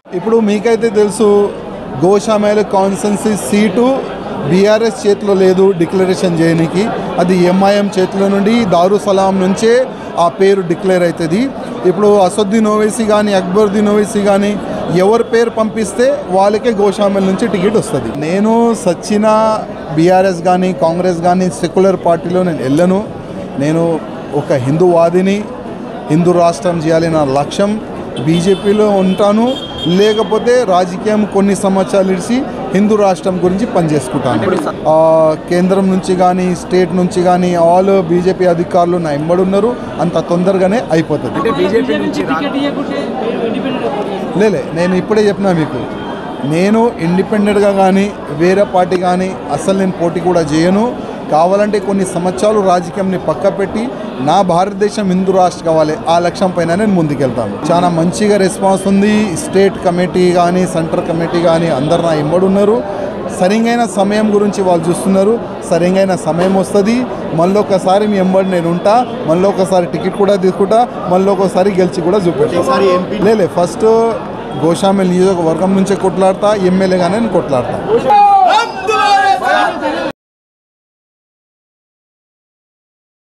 ఇప్పుడు మీకైతే తెలుసు గోషామేల కాన్సెన్సీ సీటు బీఆర్ఎస్ చేతిలో లేదు డిక్లరేషన్ చేయడానికి అది ఎంఐఎం చేతిలో నుండి దారుసలాం నుంచే ఆ పేరు డిక్లేర్ అవుతుంది ఇప్పుడు అసదుద్దీన్ ఓవైసీ కానీ అక్బరుద్దీన్ ఓవైసీ కానీ ఎవరి పేరు పంపిస్తే వాళ్ళకే గోషామేల్ నుంచి టికెట్ వస్తుంది నేను సచిన బీఆర్ఎస్ కానీ కాంగ్రెస్ కానీ సెక్యులర్ పార్టీలో నేను వెళ్ళను నేను ఒక హిందూవాదిని హిందూ రాష్ట్రం చేయాలి నా లక్ష్యం బీజేపీలో ఉంటాను లేకపోతే రాజకీయం కొన్ని సంవత్సరాలు ఇడిచి హిందూ రాష్ట్రం గురించి పనిచేసుకుంటాను ఆ, కేంద్రం నుంచి కానీ స్టేట్ నుంచి కానీ ఆల్ బీజేపీ అధికారులు నా ఎంబడి ఉన్నారు అంత తొందరగానే అయిపోతుంది అంటే బీజేపీ నుంచి రా- టికెట్ ఇవ్వకుంటే ఇండిపెండెంట్ పోటీ చేస్తారు. లేలే నేను ఇప్పుడే చెప్పినా మీకు నేను ఇండిపెండెంట్గా కానీ వేరే పార్టీ కానీ అసలు నేను పోటీ కూడా చేయను కావాలంటే కొన్ని సంవత్సరాలు రాజకీయంని పక్క పెట్టి నా భారతదేశం హిందూ రాష్ట్ర కావాలి ఆ లక్ష్యం పైన నేను ముందుకెళ్తాను చాలా మంచిగా రెస్పాన్స్ ఉంది స్టేట్ కమిటీ కానీ సెంటర్ కమిటీ కానీ అందరు నా ఇమ్మడి ఉన్నారు సరిగైన సమయం గురించి వాళ్ళు చూస్తున్నారు సరిగైన సమయం వస్తుంది మళ్ళీ ఒకసారి మీ ఎంబడి నేను ఉంటా మళ్ళీ ఒకసారి టికెట్ కూడా తీసుకుంటా మళ్ళీ ఒకసారి గెలిచి కూడా చూపెడతా లేలే ఫస్ట్ గోషామిల్ నియోజకవర్గం నుంచే కొట్లాడతా ఎమ్మెల్యేగానే నేను కొట్లాడతా